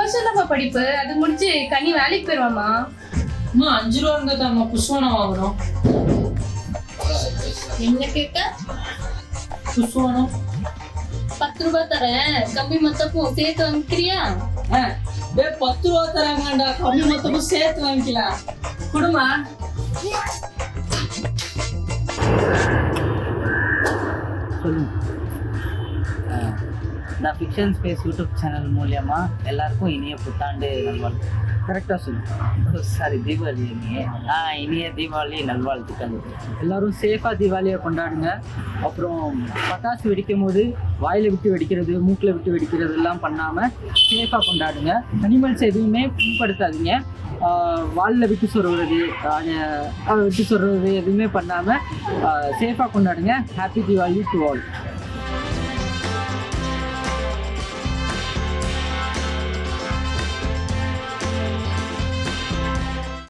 வருஷம் தான்ப்பா படிப்பு அது முடிச்சு கனி வேலைக்கு போயிருவாமா அம்மா அஞ்சு ரூபா இருந்தா தாம்மா புஷ்வானம் வாங்கணும் என்ன கேட்ட புஷ்வானம் பத்து ரூபாய் தரேன் கம்பி மொத்தப்பும் சேர்த்து வாங்கிக்கிறியா ஆ, டேய் பத்து ரூபா தராங்கடா கம்மி மொத்தமும் சேர்த்து வாங்கிக்கலாம் குடுமா சொல்லுங்க அஹ், இந்த ஃபிக்ஷன் ஸ்பேஸ் யூடியூப் சேனல் மூலியமா எல்லாருக்கும் இனிய புத்தாண்டு நல்வாழ்த்து கரெக்டாக சொல்லுங்க சாரி தீபாவளி இனிய ஆ இனிய தீபாவளி நல்வாழ்த்துக்கள் எல்லாரும் சேஃபாக தீபாவளியை கொண்டாடுங்க அப்புறம் பட்டாசு வெடிக்கும் போது வாயில் விட்டு வெடிக்கிறது மூக்கில் விட்டு வெடிக்கிறது எல்லாம் பண்ணாமல் சேஃபாக கொண்டாடுங்க அனிமல்ஸ் எதுவுமே புண்படுத்தாதீங்க வாலில் விட்டு சொருகிறது அதை விட்டு சொருகிறது எதுவுமே பண்ணாமல் சேஃபாக கொண்டாடுங்க ஹாப்பி தீபாவளி டு ஆல்